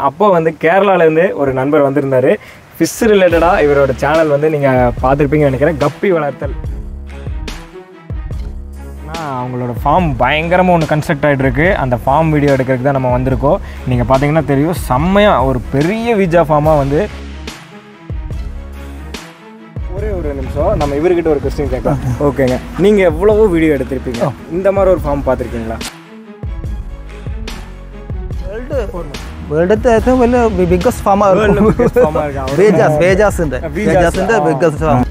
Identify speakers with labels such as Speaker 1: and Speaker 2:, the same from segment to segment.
Speaker 1: அப்போ வந்து கேரளாலேருந்து ஒரு நண்பர் வந்திருந்தாரு ஃபிஷ் ரிலேட்டடாக இவரோட சேனல் வந்து நீங்கள் பார்த்துருப்பீங்கன்னு நினைக்கிறேன் கப்பி வளர்த்தல் ஆனால் அவங்களோட ஃபார்ம் பயங்கரமாக ஒன்று கன்ஸ்ட்ரக்ட் ஆகிட்டு இருக்கு அந்த ஃபார்ம் வீடியோ எடுக்கிறதுக்கு தான் நம்ம வந்திருக்கோம் நீங்கள் பார்த்தீங்கன்னா தெரியும் செம்மையாக ஒரு பெரிய வீஜா ஃபார்மாக வந்து ஒரே ஒரு நிமிஷம் நம்ம இவர்கிட்ட ஒரு கொஸ்டின் கேட்கலாம் ஓகேங்க நீங்கள் எவ்வளவோ வீடியோ எடுத்திருப்பீங்க இந்த மாதிரி ஒரு ஃபார்ம் பார்த்துருக்கீங்களா
Speaker 2: വേൾഡത്തെ ഏറ്റവും വലിയ ബിഗ്ഗസ്റ്റ് ഫാം വേജാസ് വേജാസിന്റെ
Speaker 1: Vejas,
Speaker 2: വേജാസിന്റെ
Speaker 1: ആ.
Speaker 2: ബിഗ്ഗസ്റ്റ് ഫാം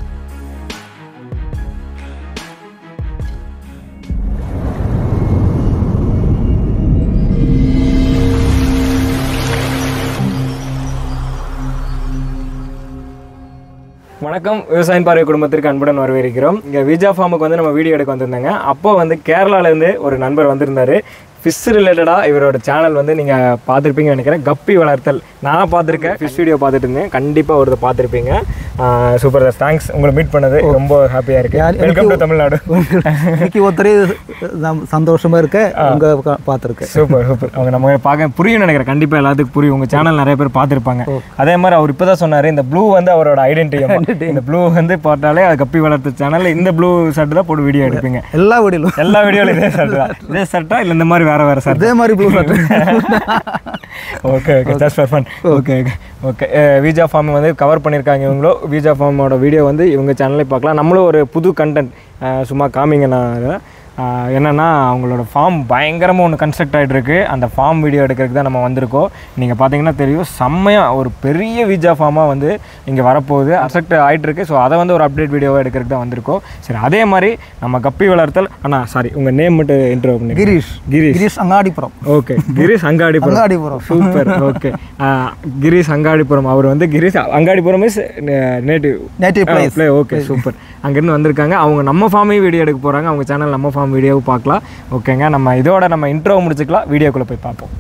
Speaker 1: வணக்கம் விவசாயம் பார்வை குடும்பத்திற்கு அன்புடன் வரவேற்கிறோம் இங்கே விஜா ஃபார்முக்கு வந்து நம்ம வீடியோ எடுக்க வந்திருந்தாங்க அப்போ வந்து கேரளாலேருந்து ஒரு நண்பர் வந்திருந்தாரு ஃபிஷ் ரிலேட்டடாக இவரோட சேனல் வந்து நீங்கள் பார்த்துருப்பீங்கன்னு நினைக்கிறேன் கப்பி வளர்த்தல் நான் பார்த்துருக்கேன் ஃபிஷ் வீடியோ பார்த்துட்டு இருந்தேன் கண்டிப்பாக ஒருத்தர் பார்த்துருப்பீங்க சூப்பர் தேங்க்ஸ் உங்களை மீட் பண்ணது ரொம்ப ஹாப்பியாக இருக்கு
Speaker 2: யார்
Speaker 1: வெல்கம் டு தமிழ்நாடு
Speaker 2: എനിക്ക് ഒത്തിരി നം- സന്തോഷமா இருக்கு உங்க க- பார்த்திருக்கேன்
Speaker 1: சூப்பர் சூப்பர் அவங்க நம்ம பார்க்க புரியும் நினைக்கிறேன் கண்டிப்பாக எல்லாத்துக்கும் புரியும் உங்கள் சேனல் நிறைய பேர் பார்த்துருப்பாங்க அதே மாதிரி அவர் இப்போ தான் சொன்னார் இந்த ப்ளூ வந்து அவரோட ஐடென்டிட்டி இந்த ப்ளூ வந்து போட்டாலே அது கப்பி வளர்த்த சேனலில் இந்த ப்ளூ ஷர்ட் தான் போட்டு வீடியோ எடுப்பீங்க
Speaker 2: எல்லா வீடியோலும்
Speaker 1: எல்லா வீடியோவில் இதே ஷர்ட் தான் இதே ஷர்ட்டா இல்லை இந்த மாதிரி வேற வேற ஷர்ட்
Speaker 2: அதே மாதிரி blue shirt
Speaker 1: okay okay just for fun okay okay okay Veeja farm வந்து கவர் பண்ணியிருக்காங்க இவங்களும் வீஜா ஃபார்மோட வீடியோ வந்து இவங்க சேனல்லே பார்க்கலாம் நம்மளும் ஒரு புது கண்டென்ட் சும்மா காமிங்க நான் அதை. அஹ், என்னன்னா அவங்களோட ஃபார்ம் பயங்கரமாக ஒன்று கன்ஸ்ட்ரக்ட் ஆகிட்டு இருக்கு அந்த ஃபார்ம் வீடியோ எடுக்கிறதுக்கு தான் நம்ம வந்திருக்கோம் நீங்கள் பார்த்தீங்கன்னா தெரியும் செம்மையாக ஒரு பெரிய வீஜா ஃபார்மாக வந்து இங்கே வரப்போகுது கன்ஸ்ட்ரக்ட் ஆகிட்டு இருக்கு ஸோ அதை வந்து ஒரு அப்டேட் வீடியோவாக எடுக்கிறதுக்கு தான் வந்திருக்கோம் சரி அதே மாதிரி நம்ம கப்பி வளர்த்தல் அண்ணா சாரி உங்கள் நேம் மட்டும் இன்ட்ரோ பண்ணி
Speaker 2: Girish
Speaker 1: Girish
Speaker 2: Girish Angadippuram
Speaker 1: okay Girish Angadipuram
Speaker 2: Angadipuram
Speaker 1: super okay Girish Angadipuram அவர் வந்து Girish Angadipuram is native
Speaker 2: native place
Speaker 1: play okay super அங்கேருந்து வந்திருக்காங்க அவங்க நம்ம ஃபார்மையும் வீடியோ எடுக்க போகிறாங்க அவங்க சேனல் நம்ம ஃபார்ம் வீடியோவும் பார்க்கலாம் ஓகேங்க நம்ம இதோட நம்ம இன்ட்ரோ முடிச்சுக்கலாம் வீடியோக்குள்ளே போய் பார்ப்போம்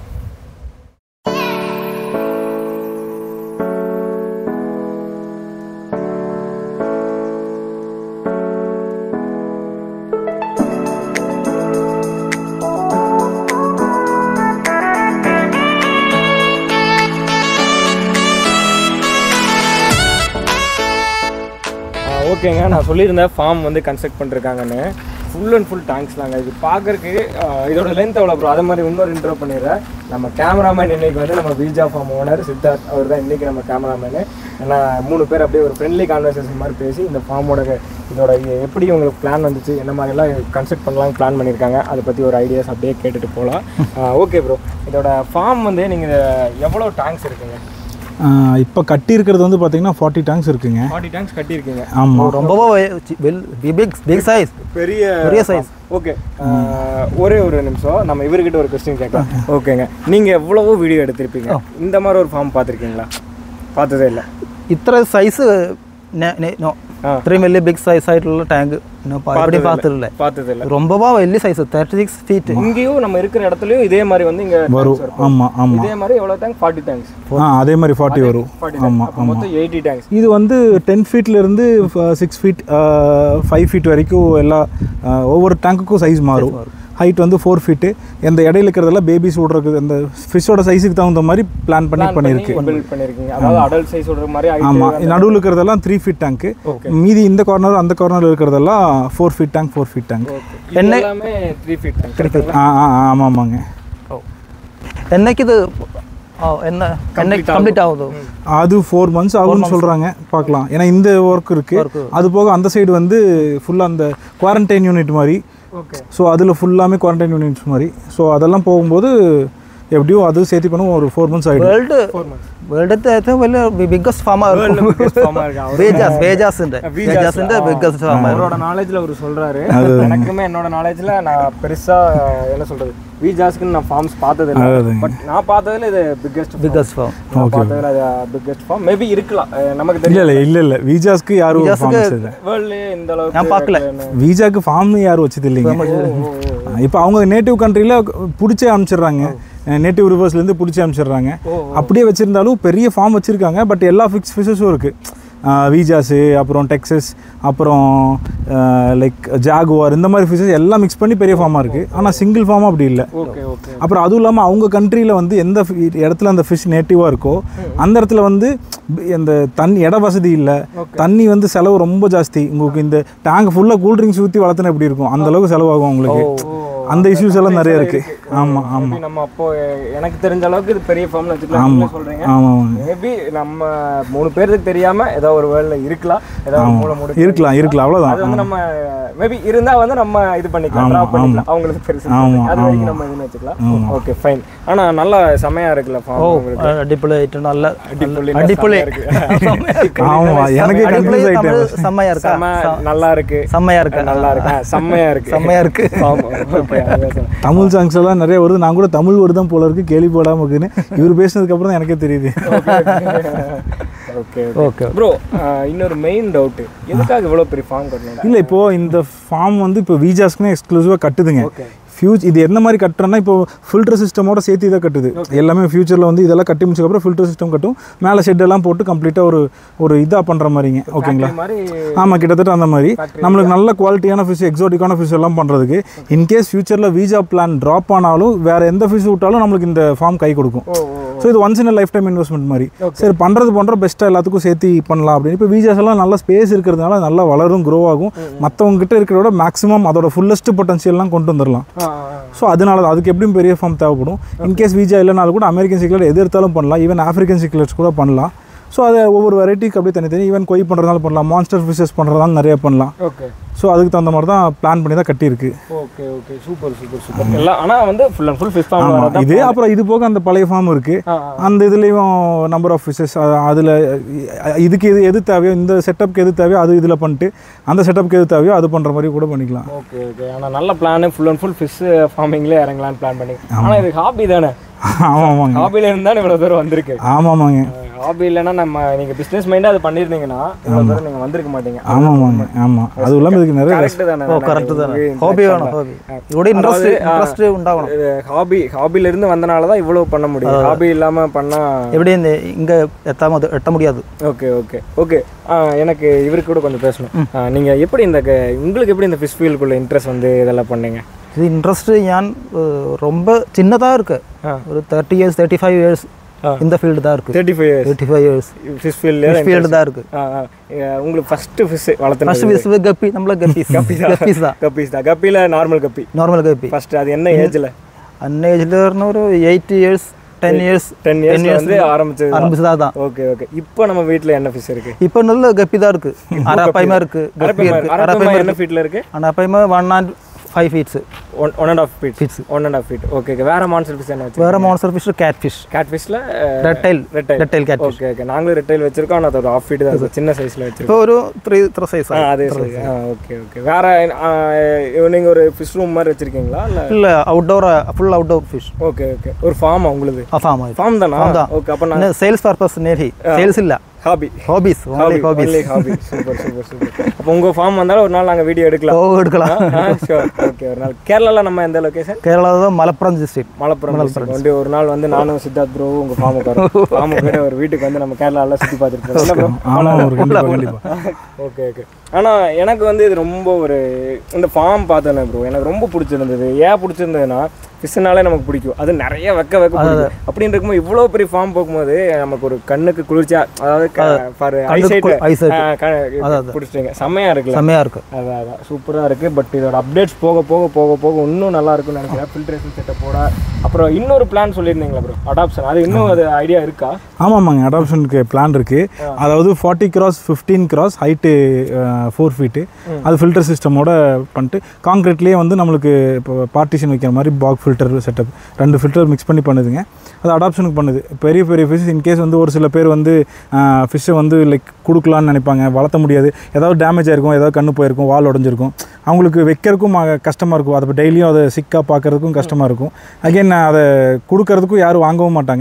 Speaker 1: ஓகேங்க நான் சொல்லியிருந்தேன் ஃபார்ம் வந்து கன்ஸ்ட்ரக்ட் பண்ணிருக்காங்கன்னு ஃபுல் அண்ட் ஃபுல் டேங்க்ஸ்லாங்க இது பார்க்கறதுக்கு ஆஹ், இதோட லென்த் எவ்வளோ ப்ரோ அதே மாதிரி இன்னொரு இன்ட்ரோ பண்ணிடுறேன் நம்ம கேமராமேன் இன்னைக்கு வந்து நம்ம வீஜா ஃபார்ம் ஓனர் சித்தார்த் அவர் தான் இன்னைக்கு நம்ம கேமராமேனு ஏன்னா மூணு பேர் அப்படியே ஒரு ஃப்ரெண்ட்லி கான்வர்சேஷன் மாதிரி பேசி இந்த ஃபார்மோட இதோட இது எப்படி உங்களுக்கு பிளான் வந்துச்சு என்ன மாதிரிலாம் கன்ஸ்ட்ரக்ட் பண்ணலாம்னு பிளான் பண்ணியிருக்காங்க அதை பற்றி ஒரு ஐடியாஸ் அப்படியே கேட்டுட்டு போகலாம் ஓகே ப்ரோ இதோட ஃபார்ம் வந்து நீங்கள் எவ்வளோ டேங்க்ஸ் இருக்குங்க
Speaker 3: இப்போ கட்டி இருக்கிறது வந்து பார்த்தீங்கன்னா ஃபார்ட்டி டேங்க்ஸ் இருக்குங்க
Speaker 1: ஃபார்ட்டி டேங்க்ஸ் கட்டியிருக்கீங்க
Speaker 3: ஆமாம்
Speaker 2: ரொம்பவும் பிக் பிக் சைஸ்
Speaker 1: பெரிய
Speaker 2: பெரிய size.
Speaker 1: ஓகே ஒரே ஒரு நிமிஷம் நம்ம இவர்கிட்ட ஒரு கொஸ்டின் கேட்கலாம் ஓகேங்க நீங்கள் எவ்வளவோ வீடியோ எடுத்திருப்பீங்க இந்த மாதிரி ஒரு ஃபார்ம் பார்த்துருக்கீங்களா பார்த்ததே இல்லை
Speaker 2: ഇത്ര സൈസ് നോ
Speaker 1: ആ.
Speaker 2: ഇത്രയും വലിയ ബിഗ് സൈസ് ആയിട്ടുള്ള ടാങ്ക് എവിടെയും பார்த்துடல
Speaker 1: பார்த்தது இல்லை
Speaker 2: ரொம்பவா വലിய சைஸ் தேர்ட்டி சிக்ஸ் ஃபீட்
Speaker 1: இங்கேயும் நம்ம இருக்கிற இடத்துலயும் இதே மாதிரி வந்து இங்க
Speaker 3: வரும்
Speaker 1: tanks இருக்கும்.
Speaker 3: ஆமாம் ஆமாம்
Speaker 1: இதே மாதிரி எவ்வளோ டேங்க் ஃபார்ட்டி டேங்க்ஸ்
Speaker 3: ஆ அதே மாதிரி ஃபார்ட்டி வரும்
Speaker 1: ஃபார்ட்டி டேங்க் அப்போ மொத்தம் எயிட்டி டேங்க்ஸ்
Speaker 3: இது வந்து டென் ஃபீட்லேருந்து சிக்ஸ் ஃபீட் ஃபைவ் ஃபீட் வரைக்கும் எல்லா ஆ, ஒவ்வொரு டேங்குக்கும் சைஸ் மாறும் ஹைட் வந்து ஃபோர் ஃபீட்டு இந்த இடையில இருக்கிறதெல்லாம் பேபிஸ் விட்றதுக்கு அந்த ஃபிஷ்ஷோட சைஸுக்கு தகுந்த மாதிரி பிளான் பண்ணி பண்ணியிருக்கு
Speaker 1: பில்ட் பண்ணிருக்கீங்க அதாவது அடல்ட் சைஸ் விடுற மாதிரி height
Speaker 3: ஆமாம் நடுவில் இருக்கிறதெல்லாம் த்ரீ ஃபீட் டேங்க்கு மீதி இந்த கார்னர் அந்த கார்னர் இருக்கிறதெல்லாம் four feet tank four feet tank
Speaker 1: இது எல்லாமே த்ரீ ஃபீட் டேங்க்
Speaker 3: ஆ ஆ ஆமாம் ஆமாங்க
Speaker 2: എന്നേക്ക് ഇത് என்ன என்னைக்கு கம்ப்ளீட் ஆகுது
Speaker 3: அது ஃபோர் மந்த்ஸ் ஆகும்னு சொல்கிறாங்க பார்க்கலாம் ஏன்னா இந்த ஒர்க் இருக்குது அது போக அந்த சைடு வந்து ஃபுல்லாக அந்த குவாரண்டைன் யூனிட் மாதிரி
Speaker 1: ஓகே
Speaker 3: ஸோ அதில் ஃபுல்லாமே குவாரண்டைன் யூனிட்ஸ் மாதிரி ஸோ அதெல்லாம் போகும்போது எப்படியும் அது சேர்த்து பண்ணும் ஒரு ஃபோர் மந்த்ஸ் ஆகிடும்
Speaker 2: വേൾഡ്
Speaker 1: ஃபோர் மந்த்ஸ்
Speaker 2: വേൾഡത്തെ ഏറ്റവും വലിയ ബിഗ്ഗസ്റ്റ് ഫാം വേജാസ് വേജാസിന്റെ വേജാസിന്റെ ബിഗ്ഗസ്റ്റ് ഫാം
Speaker 1: அவரோட நாலேஜ்ல அவர் சொல்றாரு எனக்குமே என்னோட நாலேஜ்ல நான் பெருசா என்ன சொல்றது விஜாஸ்க்கு நான் ஃபார்ம்ஸ் பார்த்தது இல்லை பட் நான் பார்த்ததுல இது பிக்கெஸ்ட்
Speaker 2: ബിഗ്ഗസ്റ്റ് ഫാം
Speaker 1: நான் பார்த்ததுல அது பிக்கெஸ்ட் ஃபார்ம் மேபி இருக்கலாம் அஹ் நமக்கு
Speaker 3: இல்லை
Speaker 1: தெரியும்
Speaker 3: இல்லை இல்லை இல்லை வீஜாஸ்க்கு யாரும் ஃபார்ம்ஸ் இல்லை
Speaker 1: வேர்ல்ட்லயே இந்த அளவுக்கு
Speaker 2: நான் பார்க்கல.
Speaker 3: வீஜாக்கு ஃபார்ம் யாரும் வச்சது இல்லைங்க இப்போ அவங்க நேட்டிவ் கண்ட்ரியில் பிடிச்சே அனுப்பிச்சிடுறாங்க நேட்டிவ் ரிவர்ஸ்லேருந்து பிடிச்சி அனுப்பிச்சிடுறாங்க அப்படியே வச்சுருந்தாலும் பெரிய ஃபார்ம் வச்சுருக்காங்க பட் எல்லா ஃபிக்ஸ் ஃபிஷஸும் இருக்குது வீஜாஸு அப்புறம் டெக்ஸஸ் அப்புறம் லைக் ஜாகுவார் இந்த மாதிரி ஃபிஷஸ் எல்லாம் மிக்ஸ் பண்ணி பெரிய ஃபார்மாக இருக்குது ஆனால் சிங்கிள் ஃபார்மாக அப்படி இல்லை
Speaker 1: ஓகே ஓகே
Speaker 3: அப்புறம் அதுவும் இல்லாமல் அவங்க கண்ட்ரியில் வந்து எந்த fi- இடத்துல அந்த ஃபிஷ் நேட்டிவாக இருக்கோ அந்த இடத்துல வந்து ப- இந்த தண்ணி இட வசதி இல்லை தண்ணி வந்து செலவு ரொம்ப ஜாஸ்தி உங்களுக்கு இந்த டேங்க் ஃபுல்லாக கூல் ட்ரிங்க்ஸ் ஊற்றி வளர்த்துனா எப்படி இருக்கும் அந்த அளவுக்கு செலவாகும் உங்களுக்கு அந்த இஷ்யூஸ் எல்லாம் நிறைய இருக்குது ஆமாம் ஆமாம்
Speaker 1: Maybe நம்ம அப்போ எ- எனக்கு தெரிஞ்ச அளவுக்கு இது பெரிய ஃபார்ம்னு வச்சுக்கலாம்
Speaker 3: ஆமா.
Speaker 1: நீங்களே சொல்றீங்க
Speaker 3: ஆமாம்
Speaker 1: மேபி நம்ம மூணு பேருக்கு தெரியாம ஏதோ ஒரு வேர்ல்ட்ல இருக்கலாம் ஏதோ ஒரு மூளை மூடி
Speaker 3: இருக்கலாம் இருக்கலாம்
Speaker 1: அது
Speaker 3: அவ்வளோதான்
Speaker 1: வந்து நம்ம மேபி இருந்தா வந்து நம்ம இது பண்ணிக்கலாம்
Speaker 3: ஆமா,
Speaker 1: ட்ரா பண்ணிக்கலாம் அவங்களுக்கு பெருசு
Speaker 3: ஆமா,
Speaker 1: அது வரைக்கும்
Speaker 3: ஆமா.
Speaker 1: நம்ம இதுன்னு வச்சுக்கலாம் ஓகே ஃபைன் ஆனா நல்லா செமையா இருக்குல்ல ஃபார்ம் உங்களுக்கு
Speaker 2: அடிப்பொலியாயிட்டு நல்ல
Speaker 1: அடிப்பொலி
Speaker 2: அடிப்பொலி
Speaker 1: இருக்கு.
Speaker 3: ஆமாம் எனக்கே
Speaker 2: அடிப்பொலி
Speaker 3: கன்ஃபியூஸ்
Speaker 2: தமிழ்
Speaker 3: ஆகிட்டேன்
Speaker 2: செம்மையா இருக்கா
Speaker 1: செம நல்லா இருக்கு
Speaker 2: செம்மையா இருக்கு
Speaker 1: நல்லா இருக்கு ஆ, செம்மையா இருக்கு
Speaker 2: செம்மையா இருக்கு
Speaker 1: ஆமா ஓகே அதுதான் சொன்னேன்.
Speaker 3: தமிழ் சாங்ஸ் எல்லாம் நிறைய வருது நான் கூட தமிழ் வருது தான் போல இருக்கு கேள்விப்படாமல் இருக்குன்னு இவர் பேசினதுக்கு அப்புறம் தான் எனக்கே தெரியுது
Speaker 1: ஓகே
Speaker 2: ஓகே
Speaker 1: ப்ரோ இன்னொரு மெயின் டவுட் எதுக்காக இவ்வளவு பெரிய ஃபார்ம் கட்டணும்
Speaker 3: இல்லை இப்போ இந்த ஃபார்ம் வந்து இப்போ வீஜாஸ்க்குன்னு எக்ஸ்க்ளூசிவாக கட்டுதுங்க
Speaker 1: ஓகே
Speaker 3: ஃபியூச் இது என்ன மாதிரி கட்டுறேன்னா இப்போ ஃபில்டர் சிஸ்டமோட சேர்த்து இதை கட்டுது எல்லாமே ஃபியூச்சரில் வந்து இதெல்லாம் கட்டி முடிச்சதுக்கப்புறம் ஃபில்டர் சிஸ்டம் கட்டும் மேலே ஷெட் எல்லாம் போட்டு கம்ப்ளீட்டாக ஒரு ஒரு இதாக பண்ணுற மாதிரிங்க ஓகேங்களா
Speaker 1: இந்த மாதிரி
Speaker 3: ஆமாம் கிட்டத்தட்ட அந்த மாதிரி நம்மளுக்கு நல்ல குவாலிட்டியான ஃபிஷ் எக்ஸாட்டிக்கான ஃபிஷ் எல்லாம் பண்ணுறதுக்கு இன்கேஸ் ஃபியூச்சரில் வீஜா பிளான் ட்ராப் ஆனாலும் வேறு எந்த ஃபிஷ் விட்டாலும் நம்மளுக்கு இந்த ஃபார்ம் கை கொடுக்கும்
Speaker 1: ஓ ஓ
Speaker 3: ஸோ இது once in life time investment மாதிரி சரி பண்ணுறது பண்ணுற பெஸ்ட்டாக எல்லாத்துக்கும் சேர்த்து பண்ணலாம் அப்படின்னு இப்போ வீஜாஸ் எல்லாம் நல்ல ஸ்பேஸ் இருக்கிறதுனால நல்லா வளரும் க்ரோ ஆகும் மற்றவங்க கிட்ட இருக்கிறத விட மேக்ஸிமம் அதோட ஃபுல்லஸ்ட் பொட்டன்ஷியல்லாம் கொண்டு வந்துடலாம்
Speaker 1: ஆ, ஆ,
Speaker 3: ஸோ அதனால தான் அதுக்கு எப்படியும் பெரிய ஃபார்ம் தேவைப்படும் இன்கேஸ் வீஜா இல்லைனாலும் கூட அமெரிக்கன் சிக்லெட் எது எடுத்தாலும் பண்ணலாம் ஈவன் ஆஃப்ரிக்கன் சிக்லெட்ஸ் கூட பண்ணலாம் ஸோ அதை ஒவ்வொரு வெரைட்டிக்கு அப்படியே தனித்தனி ஈவன் கொய் பண்ணுறதுனால பண்ணலாம் மான்ஸ்டர் ஃபிஷஸ் பண்ணுறதாலும் நிறைய பண்ணலாம்
Speaker 1: ஓகே
Speaker 3: ஸோ அதுக்கு தகுந்த மாதிரி தான் பிளான் பண்ணி தான் கட்டியிருக்கு
Speaker 1: okay okay super super super எல்லாம் ஆனா வந்து full and full fish farm
Speaker 3: ஆமாம்
Speaker 1: வரதான்
Speaker 3: இது அப்புறம் இது போக அந்த பழைய ஃபார்ம் இருக்குது
Speaker 1: ஆ,
Speaker 3: அந்த இதுலேயும் நம்பர் ஆஃப் ஃபிஷஸ் அதில் இதுக்கு எது எது தேவையோ இந்த செட்டப்க்கு எது தேவையோ அது இதில் பண்ணிட்டு அந்த செட்டப்க்கு எது தேவையோ அது பண்ணுற மாதிரி கூட பண்ணிக்கலாம்
Speaker 1: ஓகே ஓகே ஆனா நல்ல plan full and full fish ஃபார்மிங்ல இறங்கலாம்னு பிளான் பண்ணி ஆனா இது ஹாபி தானே
Speaker 3: ஆமாம் ஆமாங்க
Speaker 1: ஹாபில இருந்தா இவ்வளவு தூரம் வந்திருக்கு
Speaker 3: ஆமாம் ஆமாங்க
Speaker 1: ஹாபி இல்லைன்னா நம்ம நீங்க பிசினஸ் மைண்டா அது பண்ணிருந்தீங்கன்னா இவ்வளவு தூரம் நீங்க வந்திருக்க மாட்டீங்க
Speaker 3: ஆமாம் ஆமாங்க ஆமாம் அதுவும் இல்லாமல் இதுக்கு நிறைய
Speaker 1: கரெக்ட் தானே
Speaker 2: ஓ கரெக்ட் தானே ஹாபி வேணும் ஹாபி இதோட இன்ட்ரெஸ்ட் இன்ட்ரெஸ்ட் உண்டாகணும்
Speaker 1: ஹாபி ஹாபில இருந்து வந்தனால தான் இவ்வளவு பண்ண முடியும் ஹாபி இல்லாம பண்ணா
Speaker 2: எப்படி இந்த இங்க எத்தாம அது எட்ட முடியாது
Speaker 1: ஓகே ஓகே ஓகே எனக்கு இவருக்கு கூட கொஞ்சம் பேசணும் ஆ, நீங்க எப்படி இந்த க- உங்களுக்கு எப்படி இந்த ஃபிஷ் ஃபீல்டுக்குள்ள இன்ட்ரெஸ்ட் வந்து இதெல்லாம் பண்ணீங்க
Speaker 2: இது இன்ட்ரெஸ்ட் ഞാൻ ഏഹ്, ரொம்ப சின்னதாக இருக்கு
Speaker 1: ஆ.
Speaker 2: ஒரு thirty years thirty five years
Speaker 1: ஆ.
Speaker 2: இந்த ஃபீல்டு தான் இருக்கு
Speaker 1: thirty five years
Speaker 2: thirty five years
Speaker 1: fish field
Speaker 2: field தான் இருக்கு
Speaker 1: உங்களுக்கு ஃபர்ஸ்ட் ஃபிஷ் வளர்த்துனது
Speaker 2: ஃபர்ஸ்ட் விஸ் கப்பி நம்மள கப்பீஸ் கப்பீஸ் தான்
Speaker 1: கப்பீஸ் தான் கப்பியில் normal guppy
Speaker 2: normal guppy
Speaker 1: first அது என்ன ஏஜ்ல
Speaker 2: அன்ன ஏஜ்ல இருந்த ஒரு eight years ten years
Speaker 1: ten years வந்து ஆரம்பிச்சது
Speaker 2: ஆரம்பிச்சதா தான்
Speaker 1: ஓகே ஓகே இப்போ நம்ம வீட்ல என்ன ஃபிஷ் இருக்கு
Speaker 2: இப்போ நல்ல கப்பி தான் இருக்கு அரப்பாய்மா இருக்கு கப்பி இருக்கு
Speaker 1: அரப்பமா
Speaker 2: அரப்பாய்மா
Speaker 1: என்ன ஃபீட்ல இருக்கு
Speaker 2: arapaima one and five feets
Speaker 1: one one and half feet
Speaker 2: Feet.
Speaker 1: One and half feet okay okay வேற மான்சர் ஃபிஷ் என்ன வச்சு
Speaker 2: வேற monster fish cat fish
Speaker 1: cat ஃபிஷ்ல
Speaker 2: redtail
Speaker 1: redtail
Speaker 2: redtail cat fish
Speaker 1: okay okay நாங்களும் redtail வச்சிருக்கோம் ஆனால் அது ஒரு ஆஃப் ஃபீட் தான் இருக்கு. சின்ன சைஸ்ல வச்சிருக்கோம்
Speaker 2: இப்போ ஒரு த்ரீ த்ரீ சைஸ்
Speaker 1: ஆ அதே சைஸ் ஆ ஓகே ஓகே வேற ஆ, நீங்க ஒரு ஃபிஷ் ரூம் மாதிரி வச்சிருக்கீங்களா இல்ல
Speaker 2: இல்ல outdoor full outdoor fish
Speaker 1: okay okay ஒரு ஃபார்ம் உங்களுக்கு
Speaker 2: ஃபார்ம்
Speaker 1: ஃபார்ம் தானா
Speaker 2: Farm தான்.
Speaker 1: ஓகே அப்போ நான்
Speaker 2: சேல்ஸ் பர்பஸ் நேரி சேல்ஸ் இல்ல
Speaker 1: hobby
Speaker 2: hobbies only hobbies
Speaker 1: only hobby super super super அப்போ உங்க ஃபார்ம் வந்தாலும் ஒரு நாள் நாங்க வீடியோ எடுக்கலாம்
Speaker 2: ஓ எடுக்கலாம்
Speaker 1: ஷோர் ஓகே ஒரு நாள் கேரளால நம்ம எந்த லொகேஷன்
Speaker 2: கேரளா தான் மலப்புரம் டிஸ்ட்ரிக்ட்
Speaker 1: மலப்புரம் district. வந்து ஒரு நாள் வந்து நானும் சித்தார்த் ப்ரோ உங்க ஃபார்முக்கு வரோம் ஃபார்முக்கு போய் ஒரு வீட்டுக்கு வந்து நம்ம கேரளால சுத்தி பார்த்துட்டு போறோம் என்ன bro?
Speaker 3: ஆமாம் ஒரு கண்டிப்பாக கண்டிப்பாக
Speaker 1: ஓகே ஓகே ஆனால் எனக்கு வந்து இது ரொம்ப ஒரு இந்த ஃபார்ம் பார்த்தேனே ப்ரோ எனக்கு ரொம்ப பிடிச்சிருந்தது ஏன் பிடிச்சிருந்ததுன்னா ஃபிஷ்னாலே நமக்கு பிடிக்கும் அது நிறைய வைக்க வைக்க பிடிக்கும் அப்படின்னு இருக்கும்போது இவ்வளோ பெரிய ஃபார்ம் போகும்போது நமக்கு ஒரு கண்ணுக்கு குளிர்ச்சியா அதாவது ஃபார் ஐசைட்
Speaker 2: eyesight.
Speaker 1: பிடிச்சிங்க செம்மையா இருக்குல்ல
Speaker 2: செம்மையா இருக்கு
Speaker 1: அதான் அதான் சூப்பராக இருக்குது பட் இதோட அப்டேட்ஸ் போக போக போக போக இன்னும் நல்லா இருக்கும்னு நினைக்கிறேன் ஃபில்ட்ரேஷன் செட்டப்போட அப்புறம் இன்னொரு பிளான் சொல்லியிருந்தீங்களா ப்ரோ அடாப்ஷன் அது இன்னும் அது ஐடியா இருக்கா
Speaker 3: ஆமாம்மாங்க அடாப்ஷனுக்கு பிளான் இருக்குது அதாவது forty cross fifteen cross height four feet அது ஃபில்டர் சிஸ்டமோட பண்ணிட்டு காங்க்ரீட்லேயே வந்து நம்மளுக்கு இப்போ பார்ட்டிஷன் வைக்கிற மாதிரி பாக் ஃபில்டர் செட்டப் ரெண்டு ஃபில்டர் மிக்ஸ் பண்ணி பண்ணுதுங்க அது அடாப்ஷனுக்கு பண்ணுது பெரிய பெரிய ஃபிஷ் இன்கேஸ் வந்து ஒரு சில பேர் வந்து ஃபிஷ்ஷை வந்து லைக் கொடுக்கலான்னு நினைப்பாங்க வளர்த்த முடியாது ஏதாவது டேமேஜ் ஆயிருக்கும் ஏதாவது கண்ணு போயிருக்கும் வால் உடஞ்சிருக்கும் அவங்களுக்கு வைக்கிறதுக்கும் அஹ், கஷ்டமாக இருக்கும் அதை டெய்லியும் அதை சிக்காக பார்க்கறதுக்கும் கஷ்டமாக இருக்கும் அகைன் அதை கொடுக்கறதுக்கும் யாரும் வாங்கவும் மாட்டாங்க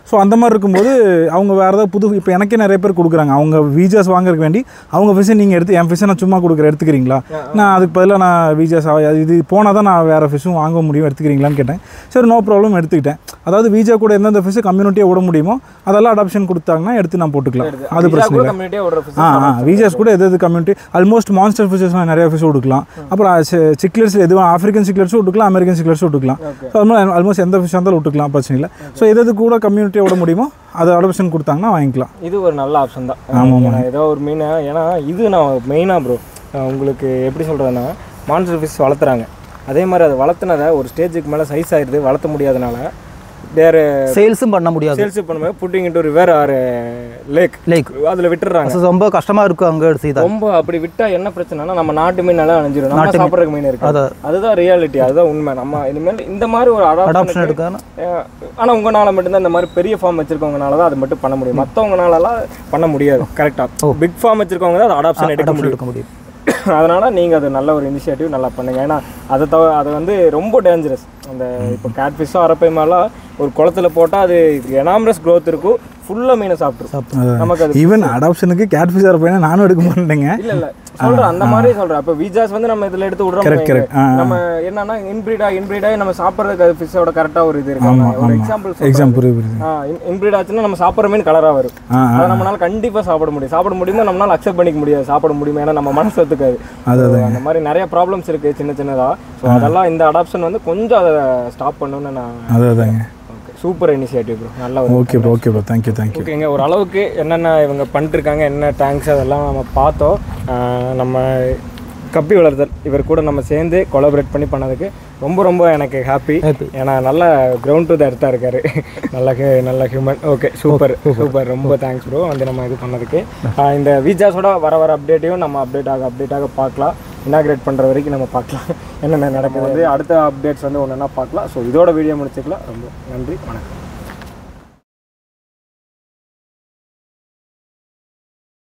Speaker 3: ஸோ அந்த மாதிரி இருக்கும்போது அவங்க வேறு ஏதாவது புது இப்போ எனக்கே நிறைய பேர் கொடுக்குறாங்க அவங்க வீஜாஸ் வாங்குறதுக்கு வேண்டி அவங்க ஃபிஷ்ஷை நீங்கள் எடுத்து என் ஃபிஷ்ஷை நான் சும்மா கொடுக்குறேன் எடுத்துக்கிறீங்களா நான் அதுக்கு பதிலாக நான் வீஜாஸ் இது போனால் தான் நான் வேறு ஃபிஷ்ஷும் வாங்க முடியும் எடுத்துக்கிறீங்களான்னு கேட்டேன் சரி நோ ப்ராப்ளம் எடுத்துக்கிட்டேன் அதாவது வீஜா கூட எந்தெந்த ஃபிஷ்ஷை கம்யூனிட்டியாக விட முடியுமோ அதெல்லாம் அடாப்ஷன் கொடுத்தாங்கன்னா எடுத்து நான் போட்டுக்கலாம் அது பிரச்சனை இல்லை
Speaker 1: கம்யூனிட்டியே ஒரு
Speaker 3: ஆ ஆ வீஜாஸ் கூட எது எது கம்யூனிட்டி ஆல்மோஸ்ட் மான்ஸ்டர் ஃபிஷஸ்லாம் நிறைய ஃபிஷ் கொடுக்கலாம் அப்புறம் சிக்லர்ஸ் எதுவும் ஆஃப்ரிக்கன் சிக்லர்ஸும் விட்டுக்கலாம் அமெரிக்கன் சிக்லர்ஸும் விட்டுக்கலாம் ஸோ அது மாதிரி ஆல்மோஸ்ட் எந்த ஃபிஷ்ஷாக இருந்தாலும் விட்டுக்கலாம் பிரச்சனை இல்லை ஸோ எது எது கூட கம்யூனிட்டியை விட முடியுமோ அதை அடாப்ஷன் கொடுத்தாங்கன்னா வாங்கிக்கலாம்
Speaker 1: இது ஒரு நல்ல ஆப்ஷன் தான்
Speaker 3: ஆமாம்,
Speaker 1: ஏன்னா ஏதோ ஒரு மீன் ஏன்னா இது நான் மெயினாக ப்ரோ உங்களுக்கு எப்படி சொல்கிறதுன்னா மான்ஸ்டர் ஃபிஷ் வளர்த்துறாங்க அதே மாதிரி அதை வளர்த்துனதை ஒரு ஸ்டேஜுக்கு மேலே சைஸ் ஆயிடுது வளர்த்த முடியாதனால வேறு
Speaker 2: சேல்ஸும் பண்ண முடியாது
Speaker 1: சேல்ஸ் பண்ணும்போது புட்டிங் இன்ட்டு ஒரு வேறு ஆறு லேக்
Speaker 2: லேக்
Speaker 1: அதில் விட்டுறாங்க
Speaker 2: ரொம்ப கஷ்டமா இருக்கும் அங்க எடுத்து இதை
Speaker 1: ரொம்ப அப்படி விட்டா என்ன பிரச்சனைனா நம்ம நாட்டு மீன் நல்லா அணைஞ்சிரும் நம்ம சாப்பிட்றதுக்கு மீன் இருக்கு
Speaker 2: அத
Speaker 1: அதுதான் ரியாலிட்டி அதுதான் உண்மை நம்ம இனிமேல் இந்த மாதிரி ஒரு
Speaker 2: அடாப்ஷன்
Speaker 1: அடாப்ஷன்
Speaker 2: எடுக்கணும்
Speaker 1: ஆனால் உங்களால் மட்டும்தான் இந்த மாதிரி பெரிய ஃபார்ம் வச்சிருக்கவங்கனால தான் அது மட்டும் பண்ண முடியும் மற்றவங்கனாலலாம் பண்ண முடியாது கரெக்டாக பிக் ஃபார்ம் வச்சிருக்கவங்க தான் அது அடாப்ஷன் எடுக்க
Speaker 2: அடாப்ஷன்
Speaker 1: முடியும்
Speaker 2: எடுக்க முடியும்
Speaker 1: அதனால நீங்கள் அது நல்ல ஒரு இனிஷியேட்டிவ் நல்லா பண்ணுங்க ஏன்னா அதை தவிர அது வந்து ரொம்ப டேஞ்சரஸ் அந்த இப்போ கேட் ஃபிஷ்ஷோ அரப்பை மாதிரிலாம் ஒரு குளத்துல போட்டால் அது எனாமரஸ் growth இருக்கும் ஃபுல்லாக மீனை சாப்பிட்ரும் நமக்கு அது
Speaker 3: ஈவன் அடாப்ஷனுக்கு கேட் ஃபிஷ் இருப்பேன் நானும் எடுக்க மாட்டேங்க
Speaker 1: இல்ல இல்ல சொல்றேன் அந்த மாதிரி சொல்றேன் அப்ப விஜாஸ் வந்து நம்ம இதுல எடுத்து விடுறோம்
Speaker 3: Correct, correct. ஆ, ஆ.
Speaker 1: நம்ம என்னன்னா இன்பிரீடா இன்பிரீடா நம்ம சாப்பிடுறதுக்கு அது ஃபிஷ்ஷோட கரெக்டா ஒரு இது இருக்கு
Speaker 3: ஆமா,
Speaker 1: ஒரு
Speaker 3: ஆமா.
Speaker 1: எக்ஸாம்பிள்
Speaker 3: எக்ஸாம் புரியுது புரியுது
Speaker 1: இன்பிரீட் ஆச்சுன்னா நம்ம சாப்பிட்ற மீன் கலரா வரும்
Speaker 3: ஆ ஆ
Speaker 1: அதை நம்மளால கண்டிப்பா சாப்பிட முடியும் சாப்பிட முடியுமா நம்மளால அக்செப்ட் பண்ணிக்க முடியாது சாப்பிட முடியுமா ஏன்னா நம்ம மனசு ஒத்துக்காது
Speaker 3: அது
Speaker 1: So, அந்த மாதிரி நிறைய ப்ராப்ளம்ஸ் இருக்கு சின்ன சின்னதா ஸோ அதெல்லாம் இந்த அடாப்ஷன் வந்து கொஞ்சம் அதை ஸ்டாப் பண்ணணும்னு நான்
Speaker 3: அது அதாங்க
Speaker 1: ஓகே சூப்பர் இனிஷியேட்டிவ் ப்ரோ நல்ல ஒரு
Speaker 3: okay bro okay bro thank you thank you
Speaker 1: ஓகேங்க ஒரு அளவுக்கு என்னென்ன இவங்க பண்ணிட்டுருக்காங்க என்ன டேங்க்ஸ் அதெல்லாம் நம்ம பார்த்தோம் ஆஹ் நம்ம கப்பி வளர்த்தல் இவர் கூட நம்ம சேர்ந்து கொலாபரேட் பண்ணி பண்ணதுக்கு ரொம்ப ரொம்ப எனக்கு ஹாப்பி
Speaker 2: Happy.
Speaker 1: ஏன்னா நல்ல கிரவுண்ட் டு த எர்த்தாக இருக்காரு நல்ல hu- நல்ல ஹியூமன் ஓகே சூப்பர் சூப்பர் ரொம்ப தேங்க்ஸ் ப்ரோ வந்து நம்ம இது பண்ணதுக்கு ஆஹ் இந்த விஜாஸோட வர வர அப்டேட்டையும் நம்ம அப்டேட் ஆக அப்டேட் ஆக பார்க்கலாம் இனாகிரேட் பண்ணுற வரைக்கும் நம்ம பார்க்கலாம் என்னென்ன நடக்குது வந்து அடுத்த அப்டேட்ஸ் வந்து ஒன்று பார்க்கலாம் ஸோ இதோட வீடியோ முடிச்சுக்கலாம் ரொம்ப நன்றி வணக்கம்